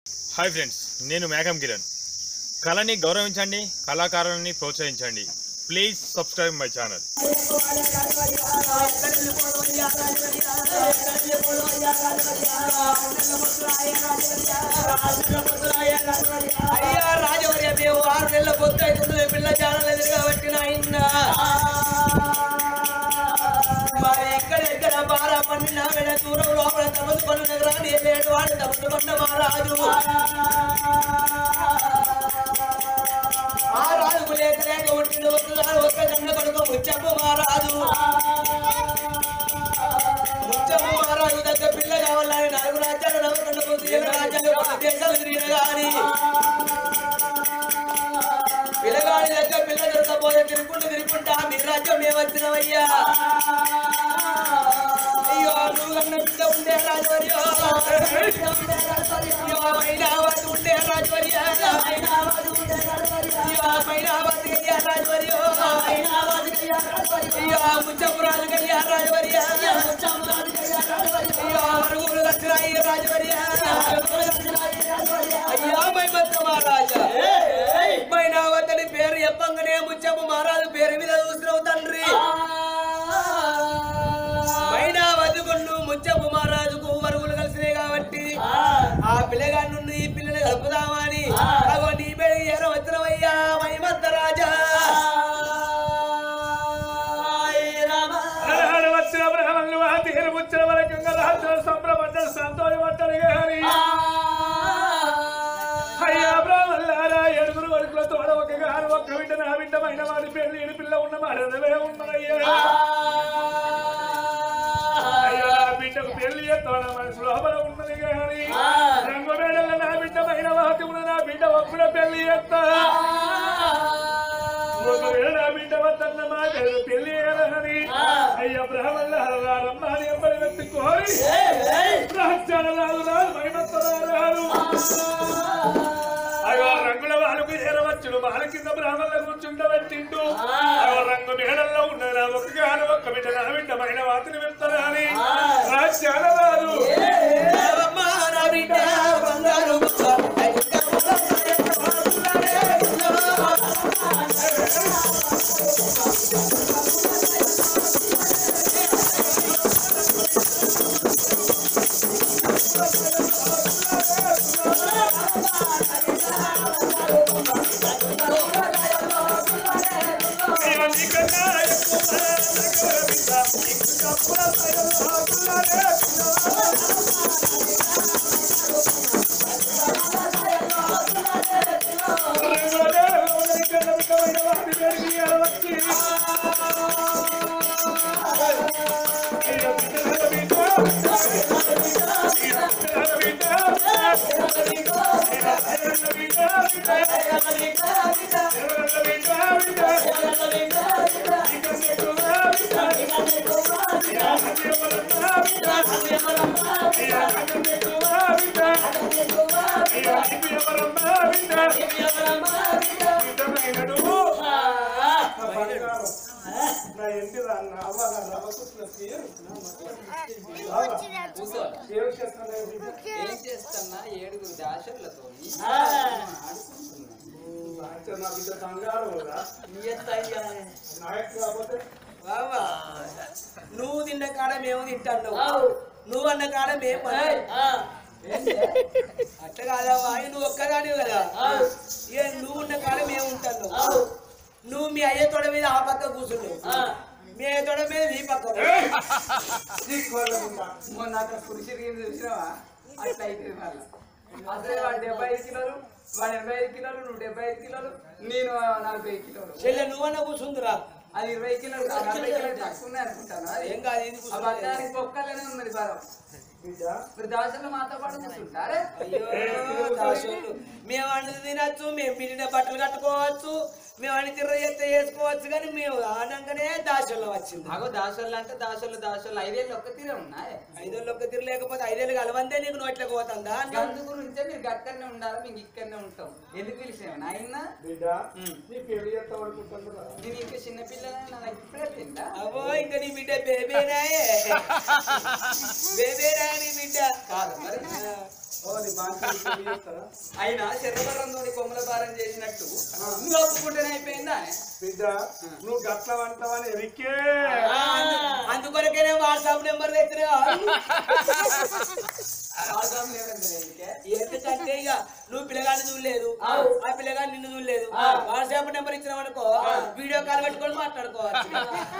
Hi friends నేను మేఘం కిరణ్ కళని గౌరవించండి కళాకారులని ప్రోత్సహించండి ప్లీజ్ సబ్స్క్రైబ్ మై ఛానల్ అయ్యా రాజవర్య మేము ఆరు నెలల పొత్తు అవుతుంది పిల్ల చాలా ఎదురు కాబట్టి నాయన మరి ఇక్కడ ఎక్కడ బారా పండిన వెడ దూరం లోపల తమదు పన్ను నగరాన్ని వెళ్ళాడు వాడు తమదు పన్న మహారాజు ఆ రాజు లేక లేక ఒట్టిన వస్తున్నారు ఒక్క దండ కొడుకు ముచ్చప్ప మహారాజు ముచ్చప్ప మహారాజు దగ్గర పిల్ల కావాలని నాలుగు రాజ్యాలు నవకండ పొద్దు ఏడు రాజ్యాలు కొన్ని దేశాలు తిరిగిన గాని పిల్లగాడి దగ్గర పిల్ల దొరకపోతే తిరుగుకుంటూ తిరుగుకుంటా మీ రాజ్యం మేము వచ్చినవయ్యా అయ్యో నువ్వు కన్న బిడ్డ ఉండే రాజవర్యో అయ్యో మైనావతి ఉండే రాజవర్య అయ్యో మైనావతి గయ్యా రాజవర్యో అయ్యో ముచ్చపురాలు గయ్యా రాజవర్య అయ్యో అరుగులు దక్షిణాయి రాజవర్య అయ్యా మైమత్త మహారాజా మైనావతని పేరు చెప్పంగానే ముచ్చపు మహారాజు పేరు మీద చూసినావు తండ్రి మైనావతి కొన్ను ముచ్చపు మహారాజుకు వరుగులు కలిసినాయి కాబట్టి ఆ పిల్లగాడి నుండి ఈ పిల్లని కలుపుదామని అగో నీ పేరు ఎర వచ్చినవయ్యా మైమత్త రాజా అలహాడు వచ్చిన బ్రహ్మణులు ఆ తీరు ముచ్చిన వరకు రాత్రులు సంభ్రపడ్డ సంతోషి పట్టని గాని అయ్యా బ్రాహ్మణులారా ఏడుగురు కొడుకుల తోడ ఒక గారు ఒక్క బిడ్డ నా బిడ్డమైన వాడి పెళ్లి ఏడు పిల్ల ఉన్న మరణమే ఉన్నదయ్యా అయ్యా నా బిడ్డకు పెళ్లి తోడ మనసు లోపల ఉన్నది గాని రంగు మేడల నా బిడ్డమైన వాటి ఉన్న నా బిడ్డ ఒప్పుడ పెళ్లి ఎత్తా ఒకవేళ నా బిడ్డ వద్దన్న మాట పెళ్లి చేయాలని అయ్యా బ్రహ్మల్లారా రమ్మని ఎంబడి వ్యక్తి కోరి రహస్యాలు రాదు రాదు మైమత్తరాలు రాదు అయ్యో రంగుల వాళ్ళకు చేరవచ్చును వాళ్ళ కింద బ్రాహ్మణుల కూర్చుండబెట్టిండు అయ్యో రంగు మేడల్లో ఉన్న నా ఒక్క గాను ఒక్క బిడ్డ నా బిడ్డ మైన వాతిని వెళ్తారని రహస్యాలు రాదు అమ్మ నా బిడ్డ బంగారు అయ్యో నీకన్నా ఎక్కువ రంగుల బిడ్డ నీకు కప్పుల సయలు హాకులారే నా ఇంటి రాన్న అవ్వ నా రవకుట్ల పేరు ఏం చేస్తున్నావు ఏం చేస్తున్నా ఏడుగురు దాసర్లతో నా బిడ్డ కంగారు కదా నాయకు కాకపోతే బావా నువ్వు తిన్న కాడ మేము తింటాను నువ్వు అన్న కాడ మేము అన్నాం. అట్ట కాదమ్మా నువ్వు ఒక్కదాని కదా ఏ నువ్వు ఉన్న కాడ మేము ఉంటాను నువ్వు మీ అయ్య తొడ మీద ఆ పక్క కూర్చుంటావు మీ అయ్య తొడ మీద ఈ పక్క మొన్న అక్కడ పురుషు చూసినావా అట్లా అయిపోయింది మళ్ళీ అసలే వాడు డెబ్బై ఐదు కిలోలు వాడు ఎనభై ఐదు కిలోలు నువ్వు డెబ్బై ఐదు కిలోలు నేను నలభై ఐదు కిలోలు చెల్లె నువ్వన్న కూర్చుందిరా అది ఇరవై కిలోలు ఆ నలభై కిలోలు తక్కువ ఉన్నాయి అనుకుంటాను అది ఏం కాదు ఇది ఆ కూర్చో. బతకానికి పొక్కలనే ఉన్నది బలం బిడ్డ మీరు దాసర్లు మాతో పాటు కూర్చుంటారే అయ్యో దాసోళ్ళు. మేము అన్నది తినచ్చు మేము పిల్లిన బట్టలు కట్టుకోవచ్చు మేము అని తిర్ర చేస్తే చేసుకోవచ్చు కానీ మేము ఆనంగానే దాశల్లో వచ్చింది అగో దాసోళ్ళు అంటే దాసోళ్ళు దాసోళ్ళు ఐదేళ్ళు ఒక్క తీరే ఉన్నాయి ఐదేళ్ళు ఒక్క తిరు లేకపోతే ఐదేళ్ళు కలవందే నీకు నోట్లోకి పోతుందా అన్నాడు. గందు గురించే మీరు గక్కడనే ఉండాలి మేము ఇక్కడనే ఉంటాం ఎందుకు పిలిచాము ఆయన బిడ్డ నీ పెళ్లి చేస్తాం అనుకుంటున్నా నేను ఇంకా చిన్న పిల్లలని నాకు ఇప్పుడే తిందా అబ్బో ఇంకా నీ బిడ్డ బేబేనాయే బేబేనాయ నీ బిడ్డ కాదు మరి ఓ నీ బాగా పెళ్లి చేస్తారా ఆయన శర్రబరంతో కొమ్మల భారం చేసినట్టు నువ్వు ఒప్పుకుంటేనే అయిపోయిందా బిడ్డ నువ్వు గట్ల వంటవని ఎరికే ఆ, అందు- అందుకొరకేనే వాట్సాప్ నెంబర్ తెచ్చినా అవసరం లేదండి ఎందుకే ఎందుకంటే ఇక నువ్వు పిల్లగాన్ని చూడలేదు ఆ పిల్లగాడు నిన్ను చూడలేదు వాట్సాప్ నెంబర్ ఇచ్చినావు అనుకో వీడియో కాల్ పెట్టుకొని మాట్లాడుకోవచ్చు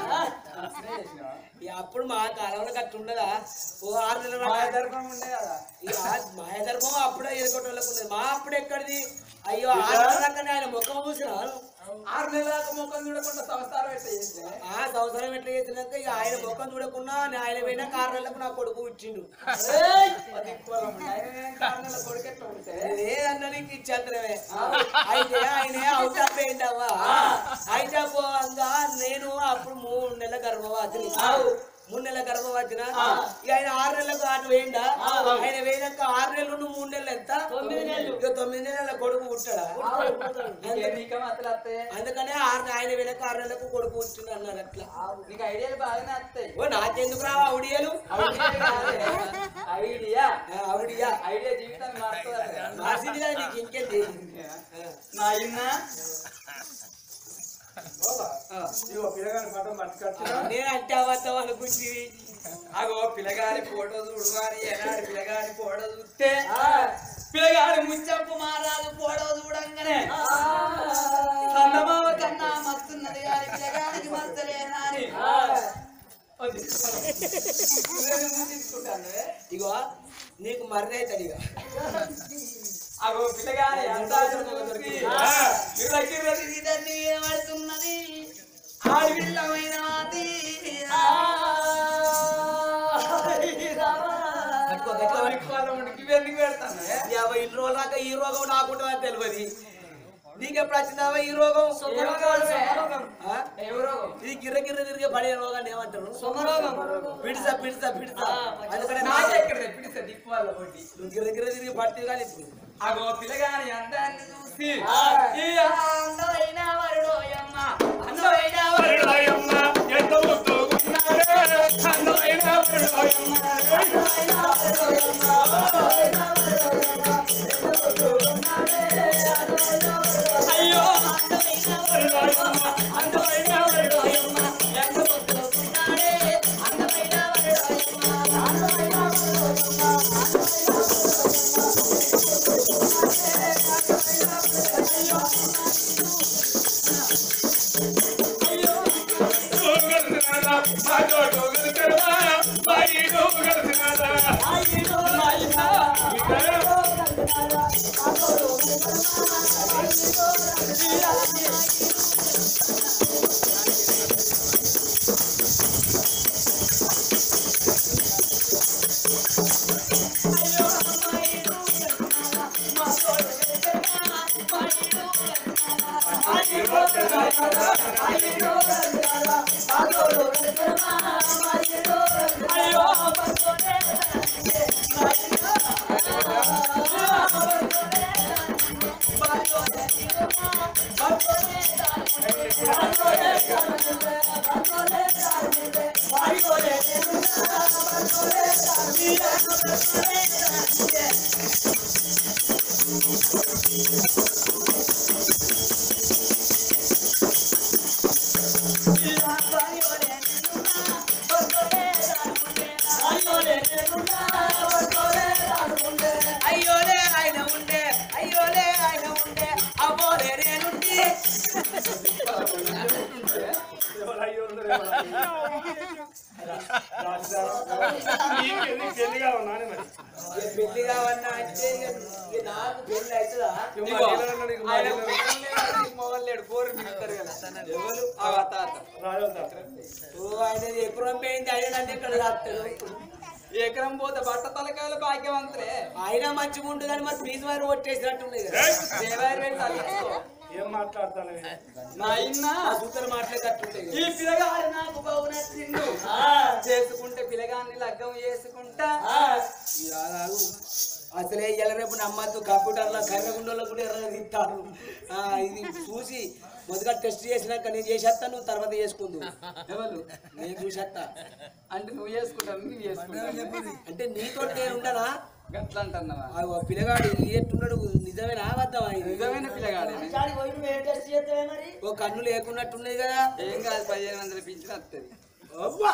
ఇక అప్పుడు మా కాలంలో గట్టు ఉండదా ఓ ఆరు నెలల మా దాకా- ధర్మం ఉండే కదా ఇక మాయధర్మం అప్పుడే ఎదుర్కొట్టోళ్ళకు ఉన్నది మా అప్పుడు ఎక్కడిది అయ్యో ఆరు నెలల దాకా ఆయన ముఖం చూసిన ఆరు నెలల దాకా ముఖం చూడకుండా సంస్థానం ఎట్లా చేస్తే ఆ సంవత్సరం ఎట్లా చేసినాక ఇక ఆయన ముఖం చూడకుండా నేను ఆయన పోయినా ఆరు నెలలకు నా కొడుకు ఇచ్చిండు కొడుకు ఎట్లా ఉంటే లేదన్న నీకు ఇచ్చేద్దరమే అయితే ఆయన అవుట్ ఆఫ్ అయిందవ్వా అయితే పోగా నేను అప్పుడు మూడు నెలల గర్భవతిని మూడు నెలల గర్భవతిన ఇక ఆయన ఆరు నెలలకు అటు వేయండా ఆయన వేయనాక ఆరు నెలలు నుండి మూడు నెలలు ఎంత తొమ్మిది నెలలు ఇక తొమ్మిది నెలల కొడుకు పుట్టాడా నీకే నీకే మాత్రం వస్తాయి అందుకనే ఆరు ఆయన వేయనాక ఆరు నెలలకు కొడుకు పుట్టిండు అన్నాడు అట్లా నీకు ఐడియాలు బాగానే వస్తాయి ఓ నాకెందుకు రా ఆవిడియలు ఐడియా ఆవిడియా ఐడియా జీవితాన్ని మారుతుంది మార్చింది కదా నీకు ఇంకేంటి నా ఇన్న ఇగో పిల్లగాని పటం పట్టుకొచ్చిన నేను అంటే అబద్ధం అనుకుంటే అగో పిల్లగాడి ఫోటో చూడు అని ఎనాడు పిల్లగాడి ఫోటో చూస్తే పిల్లగాడి ముచ్చంపు మారాదు ఫోటో చూడంగానే చందమామ కన్నా మస్తున్నది కానీ పిల్లగాడికి మస్తలేనా అని తీసుకుంటాను ఇగో నీకు మర్రి అవుతుంది ఇక అగో పిల్లగాడి అందాజు చూసి కిర్ర కిర్ర తిరిగిదండి ఏమడుతున్నది ఆడపిల్లమైన మాతి పట్టుకో, పట్టుకో. ఇవెందుకు పెడతాను యాభై ఇన్ని రోజుల దాకా ఈ రోగం నాకుంటుందని తెలియదు నీకెప్పుడు వచ్చిందావా ఈ రోగం ఆ? ఎవరో ఇది గిర్ర గిర్ర తిరిగే పడే రోగాన్ని ఏమంటారు పిడిసా పిడిసా పిడిసా అందుకనే నాకే ఇక్కడ తెప్పిస్తే దిక్కు వాళ్ళ ఒకటి నువ్వు గిర్ర గిర్ర తిరిగి పట్టి కానీ ఇప్పుడు అగో పిల్లగాని అందాన్ని చూసి ఈ అందమైన వరుడోయమ్మ అందమైన వరుడోయమ్మ, ఎంత ముద్దుగున్నాడే, అందమైన వరుడోయమ్మ. అయ్యో అందమైన వరుడోయమ్మ అందమైన వరుడోయమ్మ ఎంత ముద్దుగున్నాడే అందమైన వరుడోయమ్మ అందమైన ఊగలుతున్నాడా, మా చోటు ఊగలుతున్నాడా, మా ఈడు ఊగలుతున్నాడా. ఇక్కడ అయ్యోలే ఆయన ఉండే అయ్యోలే ఆయన ఉండే అబ్బోలే నేనుండి ఎవరు అయ్యి ఉండరు, ఎవరు అయ్యి. నీకు ఎందుకు పెళ్లిగా ఉన్నాను మరి ఇక పెళ్లి కావన్నా అంటే ఇక ఇక నాకు పెళ్లి అవుతుందా ఇగో, మా డీలర్ అన్నాడు, ఇక మా ఆయన డీలర్ మొగలు లేడు, మొగలు లేడు పోరు మిగులుతారు కదా ఎవరు ఆ తాత రాజు తాత. ఓ ఆయన ఎప్పుడు పోయింది ఆయన నన్ను ఇక్కడ రాస్తాడు ఎకరం పోతే బట్ట తలకాయలు భాగ్యవంతులే ఆయన మంచిగా ఉండు కానీ మరి ఫీజు వారు కొట్టేసినట్టుంది కదా ఏయ్! దేవారి పెట్టి తగ్గించుకో ఏం మాట్లాడతాను నాయన ఆ సూతర మాటలే కట్టుంటాయి ఈ పిల్లగాడు నాకు బాగు నచ్చిండు చేసుకుంటే పిల్లగాన్ని లగ్గం చేసుకుంటా ఈ రాగాలు అసలే ఇయ్యాల రేపు నమ్మద్దు కంప్యూటర్లో కర్రగుండలో కూడా ఎర్రగా తింటారు ఆ, ఇది చూసి మొదట టెస్ట్ చేసినాక నేను చేసేస్తా నువ్వు తర్వాత చేసుకుందు ఎవరు నేను చూసేస్తా అంటే నువ్వు చేసుకుంటావు నేను చేసుకుంటాను అంటే నీతో నేను ఉండనా గట్లా అంటున్నావా ఆ ఓ పిల్లగాడు ఎట్టున్నాడు నిజమేనా అబద్ధమా ఇది? నిజమైన పిల్లగాడే ఓ కన్ను లేకున్నట్టున్నది కదా ఏం కాదు పదిహేను వందల పింఛన్ వస్తుంది అవ్వా!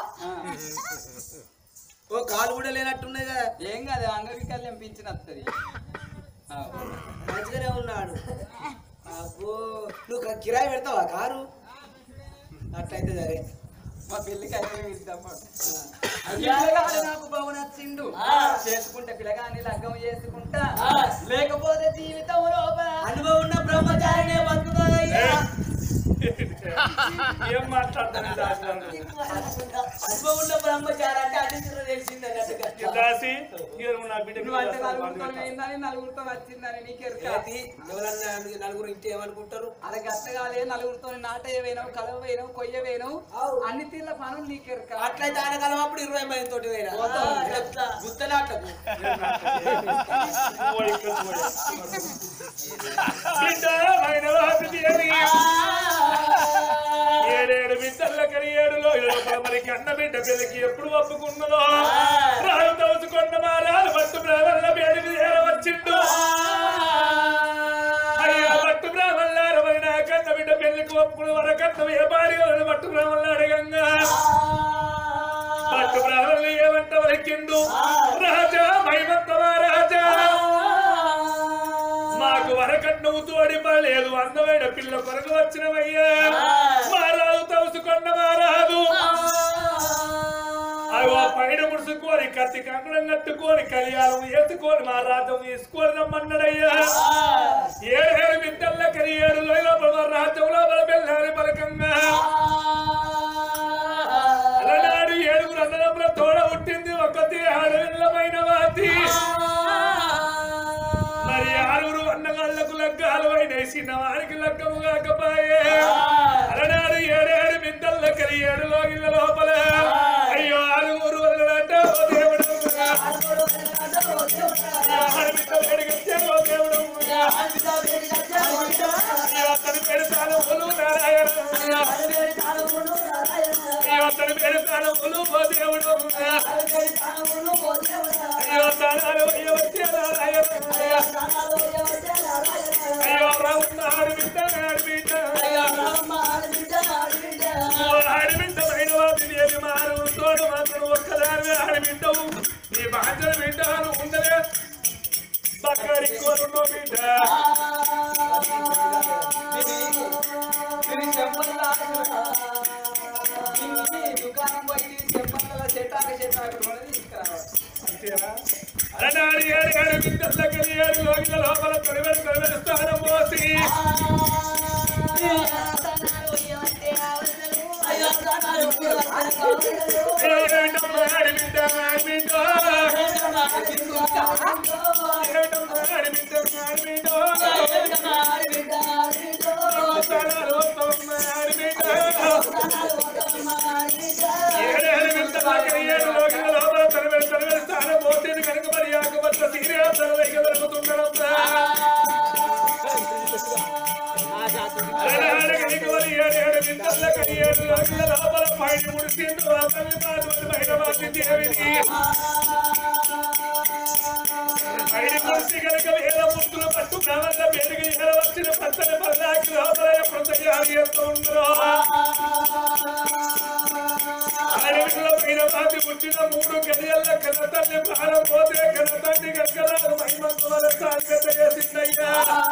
ఓ కాలు కూడా లేనట్టున్నది కదా ఏం కాదు అంగవికల్యం పింఛన్ వస్తుంది మంచిగానే ఉన్నాడు అబ్బో నువ్వు క- కిరాయి పెడతావా కారు అట్లయితే సరే మా పెళ్ళికి అయితే ఇద్దాం ఆ. పిల్లగాడు నాకు బాగు నచ్చిండు చేసుకుంటే పిల్లగాని లగ్గం చేసుకుంటా లేకపోతే జీవితం లోపల అనుభవం ఉన్న బ్రహ్మచారినే బతుకుతాదయ్యా ఏం మాట్లాడతాను దాసినాడు అనుభవం ఉన్న బ్రహ్మచారి అంటే అన్ని తీరు తెలిసింది అన్నట్టుగా దాసి ఇక నువ్వు నా బిడ్డకి నువ్వు అంటే చేస్తావు నలుగురితో బాధ్యత. ఏందని నలుగురితో వచ్చిందని నీకెరక ఏంటి? ఎవరన్నా నలుగురు ఇంటి ఏమనుకుంటారు అది గట్టగాలే నలుగురితో నాట వేయను కలవ వేయను కొయ్య వేయను అన్ని తీర్ల పనులు నీకెరక అట్లయితే ఆయన కలవప్పుడు ఇరవై మంది తోటి పోయినా గుత్తలాటకు పోయి ఇక్కడ పోయి. బిడ్డ మైనవాసి దేవి. ఏడేడు బిడ్డల కరియేడులో లోపల మరి కన్న బిడ్డ పిల్లకి ఎప్పుడు ఒప్పుకున్నదో రాను తోచుకున్న మా రాను పట్టు బ్రాహ్మణ పేరుకి చేరవచ్చిండు అయ్యా పట్టు బ్రాహ్మణులార మరి నా కన్న బిడ్డ పెళ్లికి ఒప్పుకున్న వరకట్నం ఏ భార్య పట్టు బ్రాహ్మణులు అడగంగా పట్టు బ్రాహ్మణులు ఏమంట వలకిండు రాజా మహిమంతమా రాజా మాకు వరకట్నము తోడిపలేదు అందమైన పిల్ల కొరకు వచ్చినవయ్యా మారాదు తోసుకొండ మారాదు అవి ఆ పైన ముడుచుకొని కత్తి కంకణం కట్టుకొని కళ్యాణం ఎత్తుకొని మా రాజ్యం తీసుకొని రమ్మన్నాడయ్యా ఏడేడు బిడ్డల కలియాడు లోపల మా రాజ్యం లోపల వెళ్ళాలి పలకంగా అలనాడు ఏడుగురు అన్నదమ్ముల తోడ పుట్టింది ఒకటి ఆడవిల్లమైన వాతి మరి ఆరుగురు అన్నగాళ్లకు లగ్గాలు అయినాయి చిన్నవానికి లగ్గము కాకపాయే అలనాడు ఏడేడు బిడ్డల కలియాడు లోగిళ్ళ లోపల అయ్యో ఆరుగురు వదలట ఓ దేవుడు ఆడబిడ్డ వేడిగొచ్చాడు ఓ దేవుడు అయ్యో అతని పెడతాను ఒలు నారాయణ అయ్యో అతని పెడతాను ఒలు ఓ దేవుడు అయ్యో తానాలు అయ్యో వచ్చే నారాయణ అయ్యో రావున్న ఆడబిడ్డ ఆడబిడ్డ ఆడబిడ్డమైన వాటిని ఏమి మారు తోడు మాత్రం ఒక్కదాని ఆడబిడ్డవు నీ బాధ్యత బిడ్డను ఉండలే బక్కడి కోరుకో బిడ్డ ఇది చెంపల్లా ఇన్ని దుకాణం పోయి చెంపల్లా చెట్టాక చెట్టాక తీసుకురావాలి అంతేనా అలనాడు ఏడు ఏడు బిడ్డలకి ఏడు లోగిల లోపల తొలివెలు తొలివెలు స్థానం పోసి ఏడమ్మ ఆడబిడ్డ ఆడబిడ్డ ఏడమ్మ ఆడబిడ్డ ఆడబిడ్డ స్థానాలు వస్తావమ్మ ఆడబిడ్డ ఏడేడు బిడ్డలకి ఏడు లోగిల లోపల తొలివెలు తొలివెలు స్థానం పోసేది కనుక మరి ఆకుపచ్చ సీరియా తలవైక దొరుకుతుండడం మూడు గడియల్ల కన్న తల్లి ప్రాణం పోతే కన్న తండ్రి గగ్గరాలు మహిమంతు వల్ల సాధ్యత చేసిందయ్యా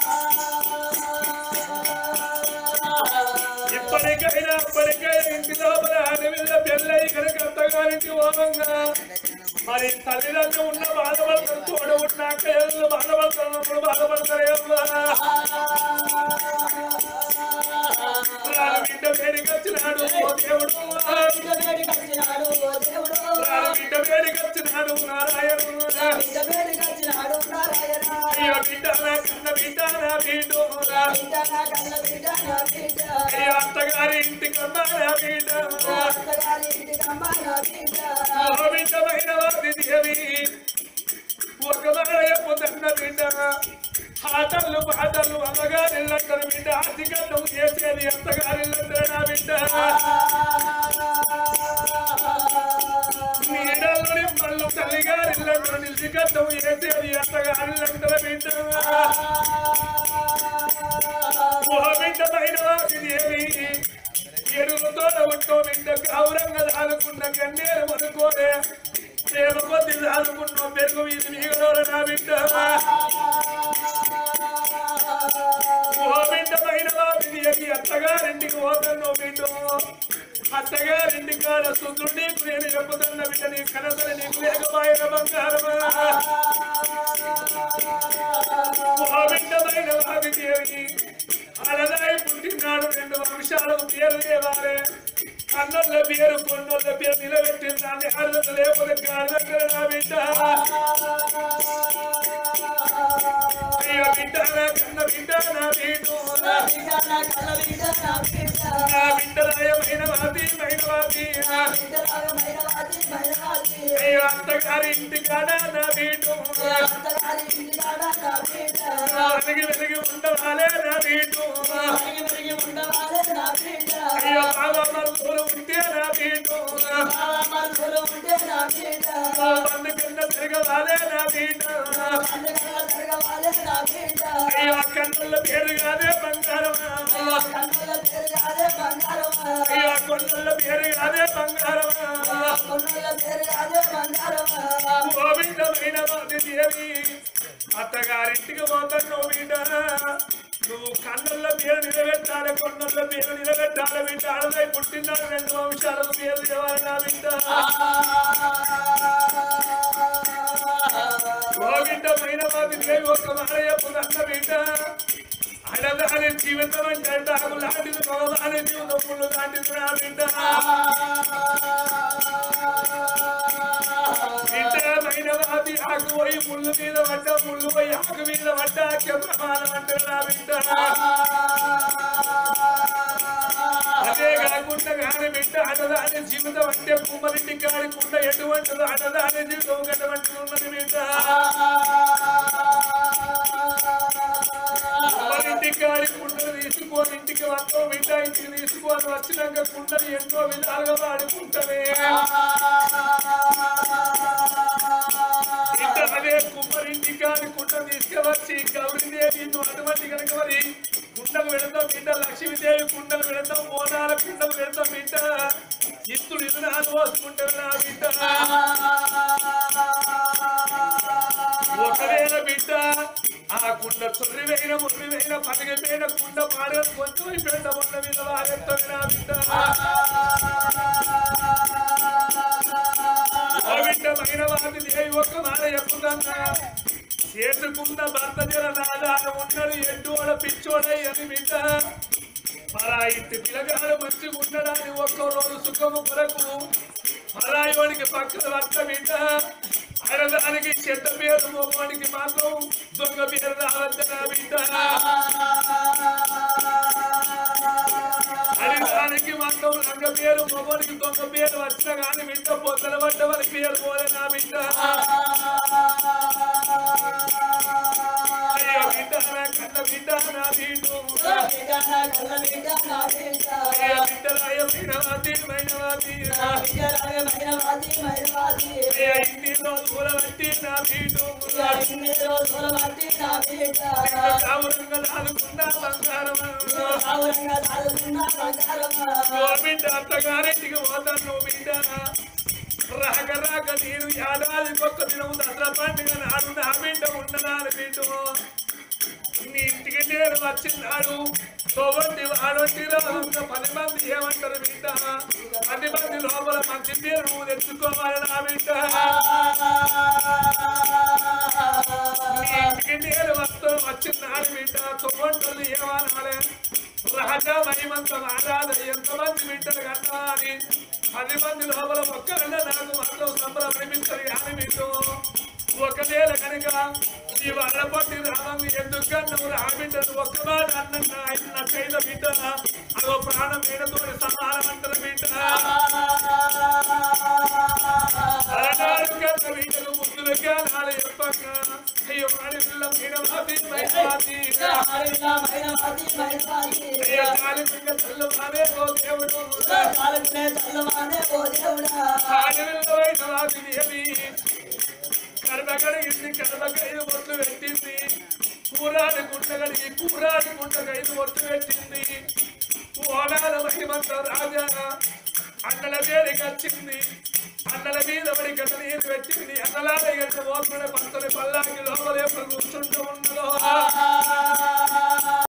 ఇప్పటికైనా అప్పటికైనా ఇంటి లోపల అడవిలో పెళ్ళయి కనుక అత్తగారింటి హోమంగా మరి తల్లిదండ్రులు ఉన్న బాధపడతారు తోడు ఉన్నాక ఏళ్ళు బాధపడుతున్నప్పుడు బాధపడతారు బిడ్డ పేరుకొచ్చినాడు ఓ దేవుడు బిడ్డ పేరుకొచ్చినాడు నారాయణ అయ్యో బిడ్డ నా కన్న బిడ్డ నా బిడ్డ అయ్యో అత్తగారి ఇంటికమ్మ నా బిడ్డ గోవిందమైన వారి దేవి ఒక మాట పొందన్న బిడ్డ ఆటలు పాటలు అమ్మగారిల్లంటారు బిడ్డ ఆర్థికం చేసేది అత్తగారిల్లంటారు నా బిడ్డ నీడలు నిమ్మలు తల్లిగారిల్లంటారు నిలిచికట్టం చేసేది అత్తగారిల్లంటారు బిడ్డ గోవిందమైన వారి దేవి ఎరువుతో ఉంటూ బిడ్డ గౌరంగా దాలుకున్న కన్నీరు మనుకోలే ప్రేమ కొద్ది దాలుకున్న పెరుగు వీధి మీగడోర నా బిడ్డ గోవిందమైన వారి దేవి అత్తగారింటికి పోతాను బిడ్డ అత్తగారింటి కాడ సుందుడు నీకు నేను చెప్పుతున్న బిడ్డ నీ కనసలు నీకు లేకపోయిన బంగారమా గోవిందమైన వారి దేవి అలదాయి పుట్టినాడు రెండు వంశాలకు పేరు లేవాలే అన్నోళ్ళ పేరు కొన్నోళ్ళ పేరు నిలబెట్టిన దాన్ని అర్హత లేకపోతే కాదంటే నా బిడ్డ అయ్యో బిడ్డ నా కన్న బిడ్డ నా బిడ్డ నా బిడ్డ రాయమైన వాది మైన వాది అయ్యో అత్తగారి ఇంటి కాడ నా బిడ్డ వెలిగి వెలిగి ఉండవాలే నా బిడ్డ అయ్యో బాబా మరుపులు ఉంటే నా బిడ్డ మందు కింద తిరగవాలే నా బిడ్డ అయ్యో కన్నుల పేరు కాదే బంగారం అయ్యో కొండల పేరు కాదే బంగారం గోవిందమైన వాది దేవి అత్తగారింటికి పోతాను బిడ్డ నువ్వు కన్నుల పేరు నిలబెట్టాలి కొండల పేరు నిలబెట్టాలి బిడ్డ ఆడదై పుట్టినాడు రెండు వంశాలకు పేరు ఇవ్వాలి నా బిడ్డ గోవిందమైన వాది దేవి ఒక మాట చెప్పుదన్న బిడ్డ ఆడదాని జీవితం అంటే డాగు లాంటిది మగదాని జీవితం ముళ్ళు లాంటిది నా బిడ్డ నిజమైన వాది ఆకు పోయి ముళ్ళు మీద పడ్డ ముళ్ళు పోయి ఆకు మీద పడ్డ ప్రమాణం అంటే నా బిడ్డ అదే కాకుండా కాని బిడ్డ అన్నదాని జీవితం అంటే కుమ్మరింటి కాడి కుండ ఎటువంటిదో అన్నదాని జీవితం ఎటువంటి ఉన్నది బిడ్డ కుమ్మరింటి కాడి కుండలు తీసుకొని ఇంటికి వస్తాం బిడ్డ ఇంటికి తీసుకొని వచ్చినాక కుండలు ఎన్నో విధాలుగా వాడుకుంటమే ఇంత అదే కుమ్మరింటి కాడి కుండ తీసుకువచ్చి గౌరీదేవి నువ్వు అటువంటి కనుక మరి కుండలు పెడతాం బిడ్డ లక్ష్మీదేవి కుండలు పెడతాం మోనాల కుండలు పెడతాం బిడ్డ ఇత్తుడు ఇరునాలు పోసుకుంటారు నా బిడ్డ ఒకవేళ బిడ్డ ఆ కుండ తొర్రి వేయిన ముర్రి వేయిన పలిగిపోయిన కుండ పాడలు కొంచెం అయిపోయిన ఉన్న మీద వారెత్తారు నా బిడ్డ గోవిందమైన వాటి దేవి ఒక్క మాట చెప్పుదన్నా చేసుకున్న భర్త జల నాదాన ఉన్నాడు ఎడ్డోడ పిచ్చోడ అని బిడ్డ మరా ఇంటి పిల్లగాడు మంచిగా ఉండడాన్ని ఒక్క రోజు సుఖము కొరకు మరాయోనికి పక్కన భర్త బిడ్డ ఆడదానికి చెడ్డ పేరు మొగవానికి మాత్రం దొంగ పేరు రావద్దనా బిడ్డ అడిగానికి మాత్రం రంగ పేరు మొగోనికి దొంగ పేరు వచ్చిన కానీ బిడ్డ పొద్దుల పడ్డ వారి పేరు పోలే నా బిడ్డ అయ్యో బిడ్డ నా కన్న బిడ్డ నా బిడ్డు అయ్యో బిడ్డ రాయమైన వాది మైన వాది అయ్యో ఇన్ని రోజుల బట్టి నా బిడ్డు కావురంగా దాదుకున్నా బంగారం ఓ బిడ్డ అత్తగారింటికి పోతాను బిడ్డ రాక రాక నేను ఏడాదికి ఒక్క దినం దసరా పండుగ నాడు నా బిడ్డ ఉండనాడు బిడ్డ నీ ఇంటికి నేను వచ్చినాడు తోవంటి వాడొట్టి ఇంకా పది మంది ఏమంటారు బిడ్డ పది మంది లోపల మంచి పేరు నువ్వు తెచ్చుకోవాలి నా బిడ్డ నీ ఇంటికి నేను వస్తాను వచ్చినాడు బిడ్డ తోవంటలు ఏమనాలి రాజా మహిమంత మహారాజా ఎంతమంది బిడ్డలు కన్నా అని పది మంది లోపల ఒక్కరన్నా నాకు మాత్రం సంబరం అనిపించరు కానీ బిడ్డ ఒక నేల కనుక ఈ వాళ్ళ పట్టి రామం ఎందుకన్నావు రాబిడ్డను ఒక్క మాట అన్న ఆయన కైల బిడ్డ అదో ప్రాణం మీడతోటి సమానం అంటారు బిడ్డ అలనాడు కన్న బిడ్డలు ముందులు కాలాలు చెప్పక అయ్యో వాడి పిల్ల మీద మాది మైమాది అయ్యో కాలి పిల్ల తల్లు మానే ఓ దేవుడు ఆడవిల్లవైన వాటిని ఏమి కర్మగడిగింది కర్మగైదు బొట్లు పెట్టింది కూరాడి గుంటగడిగి కూరాడి గుంటగైదు బొట్లు పెట్టింది ఓడాల మహిమంత రాజా అన్నల వేడికి వచ్చింది అన్నల మీద పడి గత నీరు పెట్టింది అన్నలాడే గంట మోసమైన పంతని పల్లాకి లోపలే కూర్చుంటూ ఉన్న